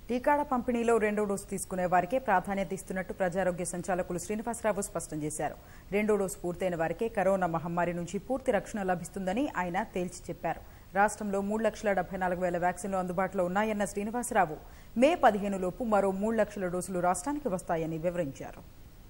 టీకాల పంపిణీలో రెండో డోసు తీసుకునే వారికే ప్రాధాన్యత ఇస్తున్నట్టు ప్రజారోగ్య సంచాలకులు శ్రీనివాసరావు స్పష్టం చేశారు రెండో డోసు పూర్తయిన వారికే కరోనా మహమ్మారి నుంచి పూర్తి రక్షణ లభిస్తుందని ఆయన తేల్చి చెప్పారు రాష్ట్రంలో మూడు లక్షల డెబ్బై నాలుగు వేల వ్యాక్సిన్లు అందుబాటులో ఉన్నాయన్న శ్రీనివాసరావు మే పదిహేను లోపు మరో మూడు లక్షల డోసులు రాష్ట్రానికి వస్తాయని వివరించారు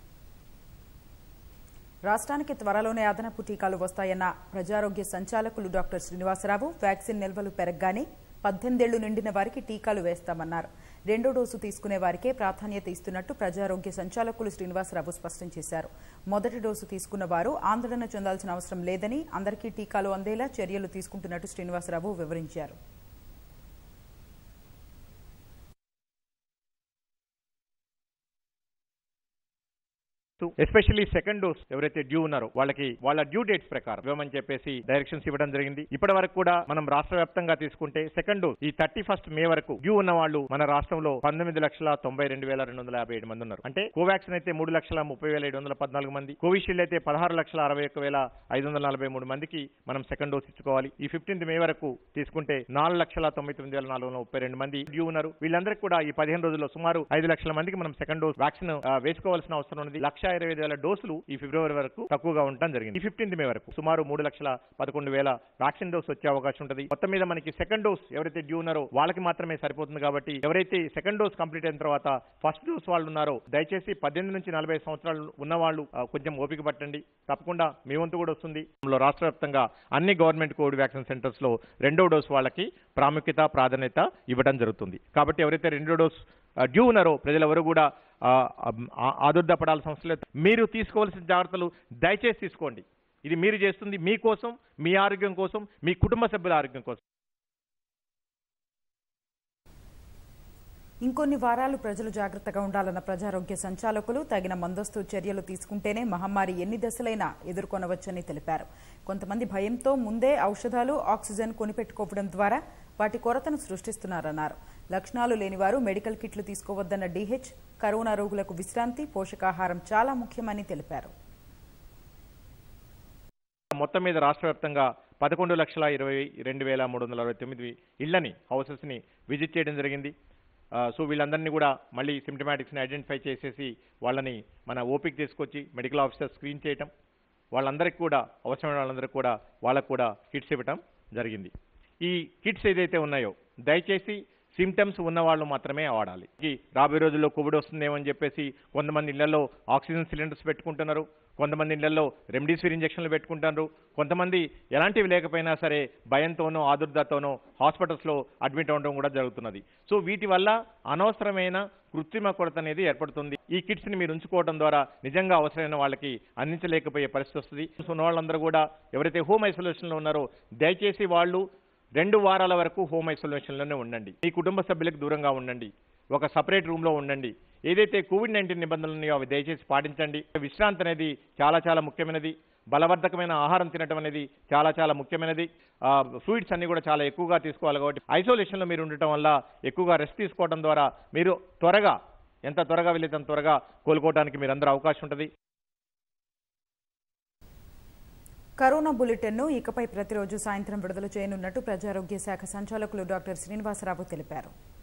రాష్ట్రానికి త్వరలోనే అదనపు టీకాలు వస్తాయన్న ప్రజారోగ్య సంచాలకులు డాక్టర్ శ్రీనివాసరావు వ్యాక్సిన్ నిల్వలు పెరగగానే పద్దెనిమిదేళ్లు నిండిన వారికి టీకాలు వేస్తామన్నారు రెండో డోసు తీసుకునే వారికే ప్రాధాన్యత ఇస్తున్నట్టు ప్రజారోగ్య సంచాలకులు శ్రీనివాసరావు స్పష్టం చేశారు మొదటి డోసు తీసుకున్న వారు ఆందోళన చెందాల్సిన అవసరం లేదని అందరికీ టీకాలు అందేలా చర్యలు తీసుకుంటున్నట్టు శ్రీనివాసరావు వివరించారు ఎస్పెషల్లీ సెకండ్ డోస్ ఎవరైతే డ్యూ ఉన్నారో వాళ్ళకి వాళ్ళ డ్యూ డేట్స్ ప్రకారం ఇవ్వమని చెప్పేసి డైరెక్షన్స్ ఇవ్వడం జరిగింది ఇప్పటి వరకు కూడా మనం రాష్ట్ర వ్యాప్తంగా తీసుకుంటే సెకండ్ డోస్ ఈ థర్టీ ఫస్ట్ మే వరకు డ్యూ ఉన్న వాళ్ళు మన రాష్ట్రంలో పంతొమ్మిది లక్షల తొంభై రెండు వేల రెండు వందల యాభై ఏడు మంది ఉన్నారు అంటే కోవాక్సిన్ అయితే మూడు లక్షల ముప్పై వేల ఏడు వందల పద్నాలుగు మంది కోవిషీల్డ్ అయితే పదహారు లక్షల అరవై ఒక్క వేల ఐదు వందల నలభై మూడు మందికి మనం సెకండ్ డోస్ ఇచ్చుకోవాలి ఈ ఫిఫ్టీన్త్ మే వరకు తీసుకుంటే నాలుగు లక్షల తొంభై తొమ్మిది వేల నాలుగు వందల ముప్పై రెండు మంది డ్యూ ఉన్నారు వీళ్ళందరికీ కూడా ఈ పదిహేను రోజుల్లో సుమారు ఐదు లక్షల మందికి మనం సెకండ్ డోస్ వ్యాక్సిన్ ఆ, వేసుకోవాల్సిన అవసరం ఉంది లక్ష ఇరవై ఐదు వేల డోసులు ఈ ఫిబ్రవరి వరకు తక్కువగా ఉండటం జరిగింది ఈ ఫిఫ్టీన్త్ మే వరకు సుమారు మూడు లక్షల పదకొండు వేల వ్యాక్సిన్ డోస్ వచ్చే అవకాశం ఉంటుంది మొత్తం మీద మనకి సెకండ్ డోస్ ఎవరైతే డ్యూ ఉన్నారో వాళ్ళకి మాత్రమే సరిపోతుంది కాబట్టి ఎవరైతే సెకండ్ డోస్ కంప్లీట్ అయిన తర్వాత ఫస్ట్ డోస్ వాళ్ళు ఉన్నారో దయచేసి పద్దెనిమిది నుంచి నలభై సంవత్సరాలు ఉన్న వాళ్ళు ఆ, కొంచెం ఓపిక పట్టండి తప్పకుండా మీ వంతు కూడా వస్తుంది లో రాష్ట్ర వ్యాప్తంగా అన్ని గవర్నమెంట్ కోవిడ్ వ్యాక్సిన్ సెంటర్స్ లో రెండో డోస్ వాళ్ళకి ప్రాముఖ్యత ప్రాధాన్యత ఇవ్వడం జరుగుతుంది కాబట్టి ఎవరైతే రెండో డోస్ ఆ, డ్యూ ఉన్నారో ప్రజలెవరు కూడా ఆ, ఆ, ఆదుర్దపడాల్సిన అవసరం లేదు మీరు తీసుకోవాల్సిన జాగ్రత్తలు దయచేసి తీసుకోండి ఇది మీరు చేస్తుంది మీకోసం మీ ఆరోగ్యం కోసం మీ కుటుంబ సభ్యుల ఆరోగ్యం కోసం ఇంకొన్ని వారాలు ప్రజలు జాగ్రత్తగా ఉండాలన్న ప్రజారోగ్య సంచాలకులు తగిన ముందస్తు చర్యలు తీసుకుంటేనే మహమ్మారి ఎన్ని దశలైనా ఎదుర్కొనవచ్చని తెలిపారు కొంతమంది భయంతో ముందే ఔషధాలు ఆక్సిజన్ కొనిపెట్టుకోవడం ద్వారా వాటి కొరతను సృష్టిస్తున్నారన్నారు లక్షణాలు లేనివారు మెడికల్ కిట్లు తీసుకోవద్దన్న డీహెచ్ కరోనా రోగులకు విశ్రాంతి పోషకాహారం చాలా ముఖ్యమని తెలిపారు మొత్తం మీద రాష్ట్ర వ్యాప్తంగా పదకొండు లక్షల ఇరవై రెండు వేల మూడు వందల అరవై తొమ్మిది ఇళ్లని హౌసెస్ని విజిట్ చేయడం జరిగింది ఆ, సో వీళ్ళందరినీ కూడా మళ్ళీ సిమ్టమాటిక్స్ని ఐడెంటిఫై చేసేసి వాళ్ళని మన ఓపిక తీసుకొచ్చి మెడికల్ ఆఫీసర్ స్క్రీన్ చేయటం వాళ్ళందరికీ కూడా అవసరమైన వాళ్ళందరికీ కూడా వాళ్ళకు కూడా కిట్స్ ఇవ్వటం జరిగింది ఈ కిట్స్ ఏదైతే ఉన్నాయో దయచేసి సిమ్టమ్స్ ఉన్న వాళ్ళు మాత్రమే వాడాలి ఈ రాబోయే రోజుల్లో కోవిడ్ వస్తుందేమో అని చెప్పేసి కొంతమంది ఇళ్లలో ఆక్సిజన్ సిలిండర్స్ పెట్టుకుంటున్నారు కొంతమంది ఇళ్లలో రెమ్డెసివిర్ ఇంజక్షన్లు పెట్టుకుంటున్నారు కొంతమంది ఎలాంటివి లేకపోయినా సరే భయంతోనో ఆదుర్దతోనో హాస్పిటల్స్లో అడ్మిట్ అవ్వడం కూడా జరుగుతున్నది సో వీటి వల్ల అనవసరమైన కృత్రిమ కొరత అనేది ఏర్పడుతుంది ఈ కిట్స్ ని మీరు ఉంచుకోవడం ద్వారా నిజంగా అవసరమైన వాళ్ళకి అందించలేకపోయే పరిస్థితి వస్తుంది సో ఉన్న వాళ్ళందరూ కూడా ఎవరైతే హోమ్ ఐసోలేషన్లో ఉన్నారో దయచేసి వాళ్ళు రెండు వారాల వరకు హోమ్ ఐసోలేషన్లోనే ఉండండి మీ కుటుంబ సభ్యులకు దూరంగా ఉండండి ఒక సపరేట్ రూమ్లో ఉండండి ఏదైతే కోవిడ్ నైన్టీన్ నిబంధనలు ఉన్నాయో అవి దయచేసి పాటించండి విశ్రాంతి అనేది చాలా చాలా ముఖ్యమైనది బలవర్ధకమైన ఆహారం తినడం అనేది చాలా చాలా ముఖ్యమైనది ఫ్రూట్స్ అన్ని కూడా చాలా ఎక్కువగా తీసుకోవాలి కాబట్టి ఐసోలేషన్లో మీరు ఉండటం వల్ల ఎక్కువగా రెస్ట్ తీసుకోవడం ద్వారా మీరు త్వరగా ఎంత త్వరగా వెళ్ళితే అంత త్వరగా కోలుకోవడానికి మీరు అందరూ అవకాశం ఉంటుంది కరోనా బులెటిన్ను ఇకపై ప్రతిరోజు సాయంత్రం విడుదల చేయనున్నట్టు ప్రజారోగ్య శాఖ సంచాలకులు డాక్టర్ శ్రీనివాసరావు తెలిపారు